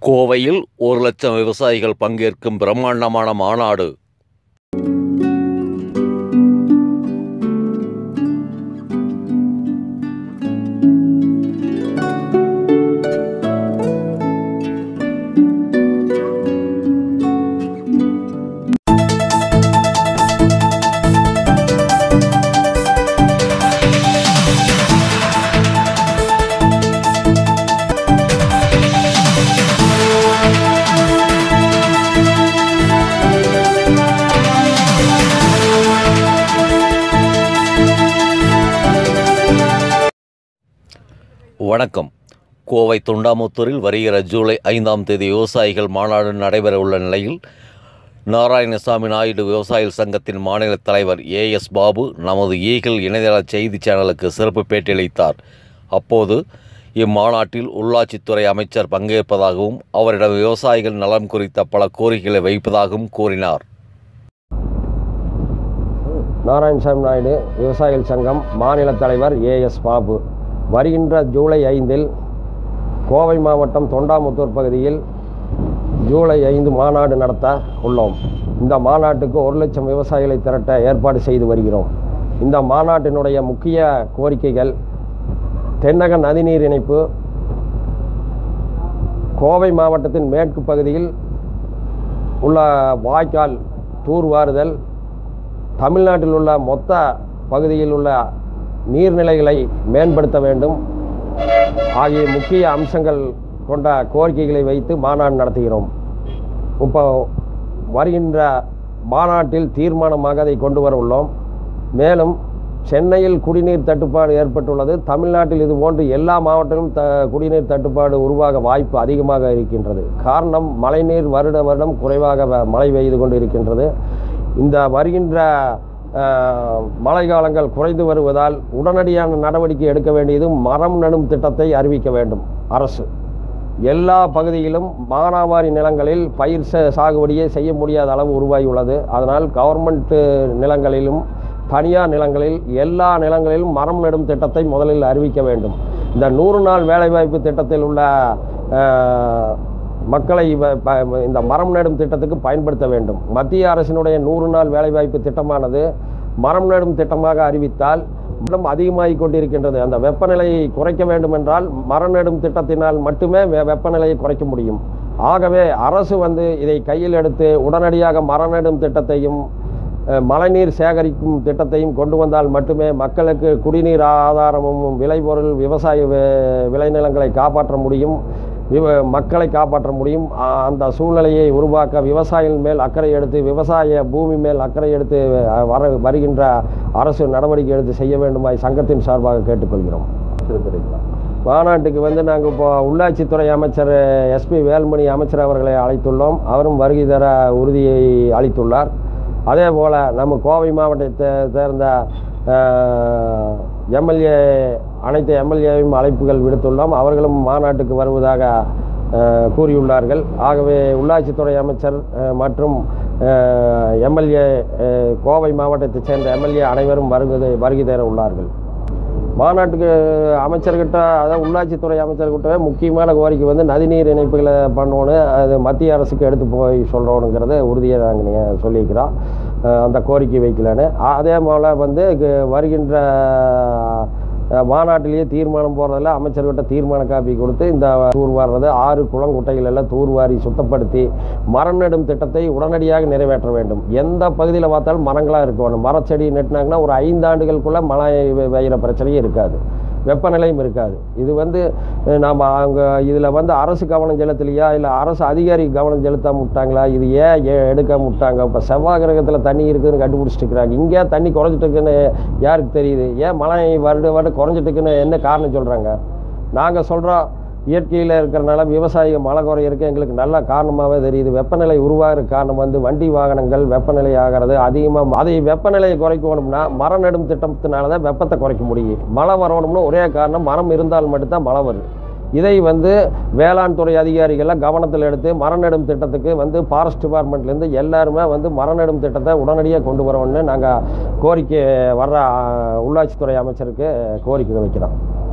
கோவையில் ஒரு லட்சம் விவசாயிகள் பங்கேற்கும் பிரம்மாண்டமான மாநாடு வணக்கம் கோவை தொண்டாமுத்தூரில் வருகிற ஜூலை ஐந்தாம் தேதி விவசாயிகள் மாநாடு நடைபெற உள்ள நிலையில் நாராயணசாமி நாயுடு விவசாயிகள் சங்கத்தின் மாநில தலைவர் ஏஎஸ் பாபு நமது ஈகிள் இணையதள செய்தி சேனலுக்கு சிறப்பு பேட்டியளித்தார் அப்போது இம்மாநாட்டில் உள்ளாட்சித்துறை அமைச்சர் பங்கேற்பதாகவும் அவரிடம் விவசாயிகள் நலம் குறித்த பல கோரிக்கைகளை வைப்பதாகவும் கூறினார் நாராயணசாமி நாயுடு விவசாயிகள் சங்கம் மாநில தலைவர் ஏஎஸ் பாபு வருகின்ற ஜூலை ஐந்தில் கோவை மாவட்டம் தொண்டாமுத்தூர் பகுதியில் ஜூலை ஐந்து மாநாடு நடத்த உள்ளோம் இந்த மாநாட்டுக்கு ஒரு லட்சம் விவசாயிகளை திரட்ட ஏற்பாடு செய்து வருகிறோம் இந்த மாநாட்டினுடைய முக்கிய கோரிக்கைகள் தென்னக நதிநீர் இணைப்பு கோவை மாவட்டத்தின் மேற்கு பகுதியில் உள்ள வாய்க்கால் தூர்வாறுதல் தமிழ்நாட்டில் உள்ள மொத்த பகுதியில் உள்ள நீர்நிலைகளை மேம்படுத்த வேண்டும் ஆகிய முக்கிய அம்சங்கள் கொண்ட கோரிக்கைகளை வைத்து மாநாடு நடத்துகிறோம் இப்போ வருகின்ற மாநாட்டில் தீர்மானமாக அதை கொண்டு வர உள்ளோம் மேலும் சென்னையில் குடிநீர் தட்டுப்பாடு ஏற்பட்டுள்ளது தமிழ்நாட்டில் இது போன்று எல்லா மாவட்டங்களும் த குடிநீர் தட்டுப்பாடு உருவாக வாய்ப்பு அதிகமாக இருக்கின்றது காரணம் மழைநீர் வருட வருடம் குறைவாக வ- மழை பெய்து கொண்டு இருக்கின்றது இந்த வருகின்ற அஹ், மழை காலங்கள் குறைந்து வருவதால் உடனடியான நடவடிக்கை எடுக்க வேண்டியது மரம் நடும் திட்டத்தை அறிவிக்க வேண்டும் அரசு எல்லா பகுதியிலும் மானாவாரி நிலங்களில் பயிர் ச- சாகுபடியே செய்ய முடியாத அளவு உருவாகியுள்ளது அதனால் கவர்மெண்ட் நிலங்களிலும் தனியார் நிலங்களில் எல்லா நிலங்களிலும் மரம் நடும் திட்டத்தை முதலில் அறிவிக்க வேண்டும் இந்த நூறு நாள் வேலைவாய்ப்பு திட்டத்தில் உள்ள அஹ், மக்களை வ- ப- இந்த மரம் நடும் திட்டத்துக்கு பயன்படுத்த வேண்டும் மத்திய அரசினுடைய நூறு நாள் வேலைவாய்ப்பு திட்டமானது மரம் நடும் திட்டமாக அறிவித்தால் வெப்பம் அதிகமாகிக் கொண்டிருக்கின்றது அந்த வெப்பநிலையை குறைக்க வேண்டும் என்றால் மரம் நடும் திட்டத்தினால் மட்டுமே வெ- வெப்பநிலையை குறைக்க முடியும் ஆகவே அரசு வந்து இதை கையில் எடுத்து உடனடியாக மரம் நடும் திட்டத்தையும் அஹ், மழைநீர் சேகரிக்கும் திட்டத்தையும் கொண்டு வந்தால் மட்டுமே மக்களுக்கு குடிநீர் ஆதாரமும் விளைபொருள் விவசாய வி- விளைநிலங்களை காப்பாற்ற முடியும் விவ மக்களை காப்பாற்ற முடியும் ஆ- அந்த சூழ்நிலையை உருவாக்க விவசாயிகள் மேல் அக்கறை எடுத்து விவசாய பூமி மேல் அக்கறை எடுத்து அஹ், வர வருகின்ற அரசு நடவடிக்கை எடுத்து செய்ய வேண்டுமாய் சங்கத்தின் சார்பாக கேட்டுக்கொள்கிறோம் மாநாட்டுக்கு வந்து நாங்கள் இப்போ உள்ளாட்சித்துறை அமைச்சர் எஸ்பி வேல்மணி அமைச்சர் அவர்களை அழைத்துள்ளோம் அவரும் வருகை தர உறுதியை அளித்துள்ளார் அதே போல் நம்ம கோவை மாவட்டத்தை சேர்ந்த எம்எல்ஏ அனைத்து எம்எல்ஏவையும் அழைப்புகள் விடுத்துள்ளோம் அவர்களும் மாநாட்டுக்கு வருவதாக அஹ், கூறியுள்ளார்கள் ஆகவே உள்ளாட்சித்துறை அமைச்சர் அஹ், மற்றும் எம்எல்ஏ கோவை மாவட்டத்தைச் சேர்ந்த எம்எல்ஏ அனைவரும் வருகை வருகை தர உள்ளார்கள் மாநாட்டுக்கு அமைச்சர்கிட்ட அதாவது உள்ளாட்சித்துறை அமைச்சர்கிட்டவே முக்கியமான கோரிக்கை வந்து நதிநீர் இணைப்புகளை பண்ணணும் அது மத்திய அரசுக்கு எடுத்து போய் சொல்கிறோனுங்கிறத உறுதியை நாங்கள் நீங்கள் சொல்லியிருக்கிறோம் அஹ் அந்த கோரிக்கை வைக்கலன்னு அதே போல் வந்து கு- வருகின்ற அஹ், மாநாட்டிலேயே தீர்மானம் போடுறதில் அமைச்சர்கிட்ட தீர்மான காப்பி கொடுத்து இந்த தூர்வாடுறது ஆறு குளங்குட்டைகள் எல்லாம் தூர்வாரி சுத்தப்படுத்தி மரம் நடும் திட்டத்தை உடனடியாக நிறைவேற்ற வேண்டும் எந்த பகுதியில் பார்த்தாலும் மரங்களாக இருக்கணும் மரச்செடி நட்டினாங்கன்னா ஒரு ஐந்தாண்டுகளுக்குள்ளே மழை பெ- பெய்கிற பிரச்சனையும் இருக்காது வெப்பநிலையும் இருக்காது இது வந்து அஹ், நாம் அவங்க இதில் வந்து அரசு கவனம் செலுத்தலையா இல்லை அரசு அதிகாரி கவனம் செலுத்தாம விட்டாங்களா இது ஏன் ஏ- எடுக்காம விட்டாங்க இப்போ செவ்வாய் கிரகத்தில் தண்ணி இருக்குதுன்னு கண்டுபிடிச்சிட்டு இருக்கிறாங்க இங்கே தண்ணி குறைஞ்சிட்டு இருக்குன்னு யாருக்கு தெரியுது ஏன் மழை வருட வருடம் குறைஞ்சிட்டு இருக்குன்னு என்ன காரணம் சொல்கிறாங்க நாங்கள் சொல்கிறோம் இயற்கையில் இருக்கிறனால விவசாயிகள் மழை குறையிறதுக்கு எங்களுக்கு நல்ல காரணமாகவே தெரியுது வெப்பநிலை உருவாகிற காரணம் வந்து வண்டி வாகனங்கள் வெப்பநிலை ஆகிறது அதிகமாக அதை வெப்பநிலையை குறைக்கணும்னா மரம் நடும் திட்டத்தினால தான் வெப்பத்தை குறைக்க முடியும் மழை வரணும்னா ஒரே காரணம் மரம் இருந்தால் மட்டும்தான் மழை வருது இதை வந்து வேளாண் துறை அதிகாரிகள்லாம் கவனத்தில் எடுத்து மரம் நடும் திட்டத்துக்கு வந்து ஃபாரஸ்ட் டிபார்ட்மெண்ட்லேருந்து எல்லாருமே வந்து மரம் நடும் திட்டத்தை உடனடியாக கொண்டு வரணும்னு நாங்கள் கோரிக்கை வர்ற அஹ், உள்ளாட்சித்துறை அமைச்சருக்கு கோரிக்கை வைக்கிறோம்